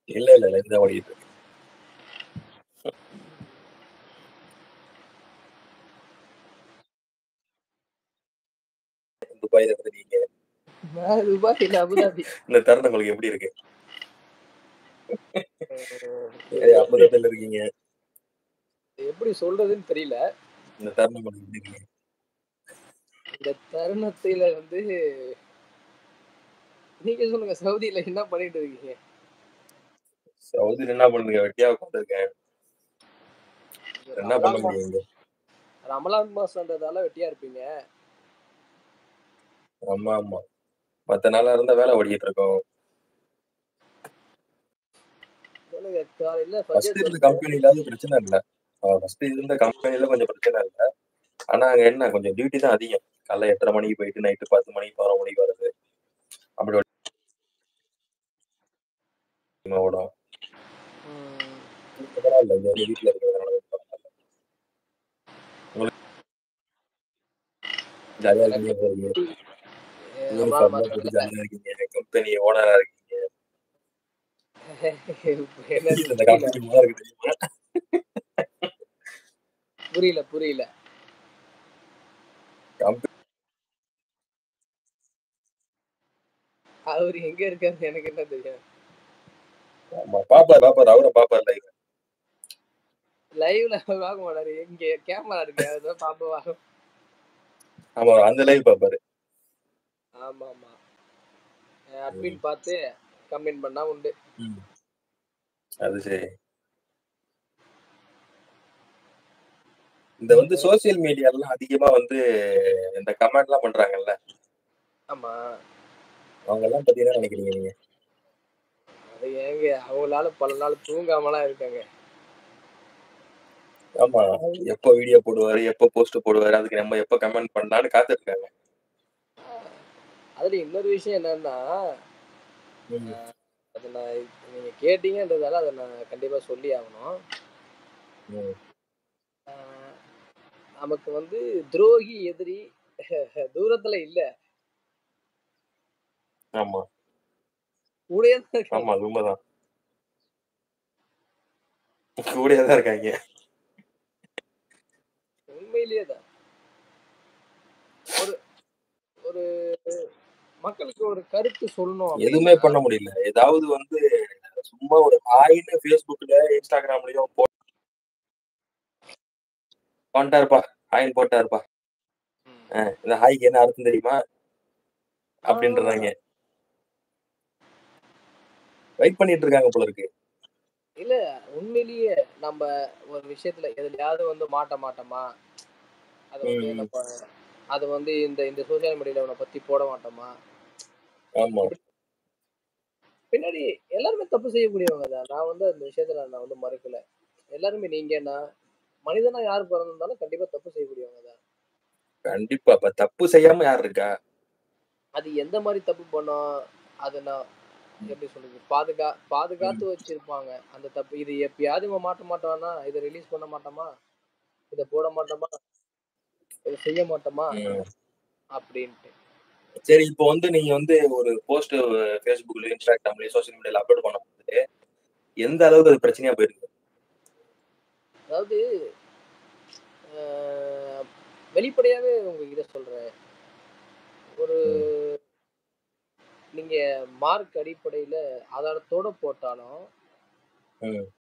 இல்ல, இல்ல, இல்ல. இதுதான் ஓடிட்டு இருக்கு. துபாயில இருந்து நீங்க நான் துபாய் இல்ல அபுதாபி. இந்த தருணம் உங்களுக்கு எப்படி இருக்கு? அ ஏ அபுதாபில இருக்கீங்க. எப்படி சொல்றதுன்னு தெரியல. இந்த தருணம் உங்களுக்கு எப்படி இருக்கு? இந்த தருணத்தில வந்து நீங்க சொல்லுங்க. சவுதியில என்ன பண்ணிட்டு இருக்கீங்க? சவுதில என்ன பண்ணுங்க? வெட்டியா உட்கார்ந்திருக்கேன். என்ன பண்ண ரமலான் முடியும் இங்க? ரமலான் மாசம்ன்றதால வெட்டியா இருப்பீங்க. ஆமா, ஆமா. மத்த நாளா இருந்தா வேலை ஓடிக்கிட்டு இருக்கும். சொல்லுங்க. காலையில ஃபர்ஸ்ட் ஃபஜர் இருந்த தொழுது கம்பெனிலாவது பிரச்சனை இல்ல. அ ஃபர்ஸ்ட் இருந்த கம்பெனில கொஞ்சம் பிரச்சனை இல்ல. ஆனா அங்க என்ன கொஞ்சம் டியூட்டி தான் அதிகம். காலைல 8:30 மணிக்கு போயிட்டு நைட்டு 10 மணிக்கு 11 மணிக்கு வர்றது. அப்படி ஓடும். ம். இங்க பரவால்ல. இங்க வந்து வீட்ல இருக்கிறதுனால பரவால்ல. உங்களுக்கு ஜாலியா இருக்கீங்க போலயே. எ ரமலான் யூனிஃபார்ம்லாம் போட்டு மாசத்துல ஜாலியா இருக்கீங்க. கம்பெனி ஓனரா இருக்கீங்க. என்னது இந்த புரியல. கம்பெனி ஓனருக்கு தெரியுமா? புரியல, புரியல. கம்பெனி அவரு எங்க இருக்காருன்னு எனக்கு என்ன தெரியும்? ஆமா. பாப்பாரு, பாப்பாரு. அவரும் பாப்பாரு லைவ். லைவ்ல பார்க்க மாட்டாரு. இங்க கேமரா இருக்கு. அதான் பாப்பவா ஆமா. அந்த லைவ் பாப்பாரு. ஆமாமா. அ ம். அட்மின் பார்த்து கமெண்ட் பண்ணா உண்டு. ம். அது சரி. இந்த வந்து சோசியல் மீடியாலாம் அதிகமா வந்து இந்த கமெண்ட்லாம் பண்றாங்கல்ல. ஆமா. அவங்கலாம் பத்தி என்ன நினைக்கிறீங்க நீங்க? அது ஏங்க அவங்களால பல நாள் தூங்காமலாம் இருக்காங்க. ஆமா. எப்ப வீடியோ போடுவாரு? எப்ப போஸ்ட் போடுவாரு? அதுக்கு நம்ம எப்ப கமெண்ட் பண்ணலாம்னு காத்துட்டு இருக்காங்க. அதுல இன்னொரு விஷயம் என்னன்னா, ம். அ அத நான் நீங்க கேட்டீங்கன்றதால அத நான் கண்டிப்பா சொல்லி ஆகணும். ம். அ நமக்கு வந்து துரோகி, எதிரி தூரத்துல இல்ல. ஆமா. கூடயே தான் ஆமா. இருக்காங்க. அது உண்மதான். கூடயே தான் இருக்காய்ங்க. உண்மையிலேயே தான். ஒரு ஒரு மக்களுக்கு ஒரு கருத்து சொல்லணும் எதுவுமே அப்படின்னா பண்ண முடியல. ஏதாவது வந்து சும்மா ஒரு ஹாய்ன்னு Facebookல, Instagramலயும் போ வந்துட்டாருப்பா. ஹாய்ன்னு போட்டாருப்பா. ம். அ இந்த ஹாய்க்கு என்ன அர்த்தம் தெரியுமா? ஆ. அப்படின்றாய்ங்க. வெயிட் பண்ணிட்டு இருக்காங்க போல இருக்கு. இல்ல. உண்மையிலேயே நம்ப ஒரு விஷயத்துல எதுலயாவது வந்து மாட்ட மாட்டோமா? அத வந்து ம். நம்ம அத வந்து இந்த இந்த சோசியல் மீடியால இவன பத்தி போட மாட்டோமா? ஆமா. இப்படி பின்னாடி எல்லாருமே தப்பு செய்யக்கூடியவங்க தான். நான் வந்து அந்த விஷயத்துல நான் வந்து மறுக்கல. எல்லாருமே நீங்க நான் மனிதனா யார் பொறந்திருந்தாலும் கண்டிப்பா தப்பு செய்யக்கூடியவங்க தான். கண்டிப்பா. அப்ப தப்பு செய்யாம யார் இருக்கா? அது எந்த மாரி தப்பு பண்ணோம்? அத நான் ம். எப்படி சொல்றது? பாதுகா ம். பாதுகாத்து வச்சிருப்பாங்க. அந்த தப்பு இது எப்பயாவது இவன் மாட்ட மாட்டானா? இத ரிலீஸ் பண்ண மாட்டோமா? இத போட மாட்டோமா? இத செய்ய மாட்டோமா? ம். அப்படின்ட்டு. சரி. இப்போ வந்து நீங்க வந்து ஒரு போஸ்ட் Facebookலயோ, Instagramலயோ, சோசியல் மீடியால அப்லோட் பண்ணும்போது, எந்த அளவுக்கு அது பிரச்சனையா போயிருக்கு? அதாவது அ வெளிப்படையாவே உங்ககிட்ட சொல்றேன். ஒரு ம். நீங்க மார்க் அடிப்படையில ஆதாரத்தோட போட்டாலும் ம்.